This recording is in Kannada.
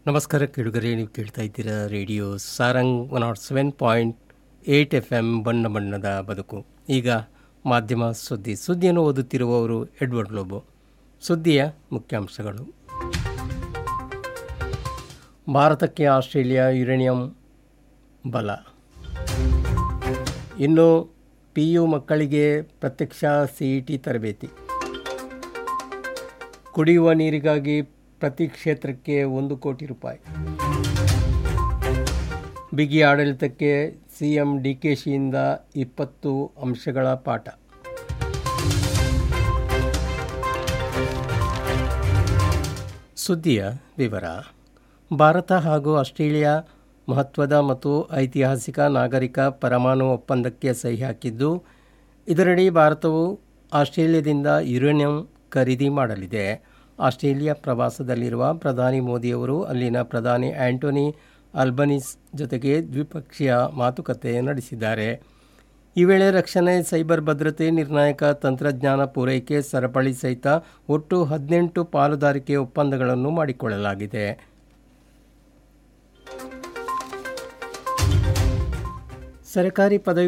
ನಮಸ್ಕಾರ ಕೇಳುಗರೆ ನೀವು ಕೇಳ್ತಾ ಇದ್ದೀರಾ radio Sarang one naught seven point eight F M ಬಣ್ಣ ಬಣ್ಣದ ಬದುಕು ಈಗ ಮಾಧ್ಯಮ ಸುದ್ದಿ ಸುದ್ದಿಯನ್ನು ಓದುತ್ತಿರುವವರು ಎಡ್ವರ್ಡ್ ಲೋಬೋ ಸುದ್ದಿಯ ಮುಖ್ಯಾಂಶಗಳು ಭಾರತಕ್ಕೆ ಆಸ್ಟ್ರೇಲಿಯಾ ಯುರೇನಿಯಂ ಬಲ ಇನ್ನು ಪಿ ಯು ಮಕ್ಕಳಿಗೆ ಪ್ರತ್ಯಕ್ಷ ಸಿ ಇ ಟಿ ತರಬೇತಿ ಕುಡಿಯುವ ನೀರಿಗಾಗಿ ಪ್ರತಿ ಕ್ಷೇತ್ರಕ್ಕೆ ಒಂದು ಕೋಟಿ ರೂಪಾಯಿ ಬಿಗಿ ಆಡಳಿತಕ್ಕೆ ಸಿಎಂ ಡಿಕೆಶಿಯಿಂದ ಇಪ್ಪತ್ತು ಅಂಶಗಳ ಪಾಠ ಸುದ್ದಿಯ ವಿವರ ಭಾರತ ಹಾಗೂ ಆಸ್ಟ್ರೇಲಿಯಾ ಮಹತ್ವದ ಮತ್ತು ಐತಿಹಾಸಿಕ ನಾಗರಿಕ ಪರಮಾಣು ಒಪ್ಪಂದಕ್ಕೆ ಸಹಿ ಹಾಕಿದ್ದು ಇದರಡಿ ಭಾರತವು ಆಸ್ಟ್ರೇಲಿಯಾದಿಂದ ಯುರೇನಿಯಂ ಖರೀದಿ ಮಾಡಲಿದೆ ಆಸ್ಟ್ರೇಲಿಯಾ ಪ್ರವಾಸದಲ್ಲಿರುವ ಪ್ರಧಾನಿ ಮೋದಿಯವರು ಅಲ್ಲಿನ ಪ್ರಧಾನಿ ಆಂಟೋನಿ ಅಲ್ಬನಿಸ್ ಜೊತೆಗೆ ದ್ವಿಪಕ್ಷೀಯ ಮಾತುಕತೆ ನಡೆಸಿದ್ದಾರೆ ಈ ವೇಳೆ ರಕ್ಷಣೆ ಸೈಬರ್ ಭದ್ರತೆ ನಿರ್ಣಾಯಕ ತಂತ್ರಜ್ಞಾನ ಪೂರೈಕೆ ಸರಪಳಿ ಸಹಿತ ಒಟ್ಟು ಹದಿನೆಂಟು ಪಾಲುದಾರಿಕೆ ಒಪ್ಪಂದಗಳನ್ನು ಮಾಡಿಕೊಳ್ಳಲಾಗಿದೆ ಸರ್ಕಾರಿ ಪದವಿ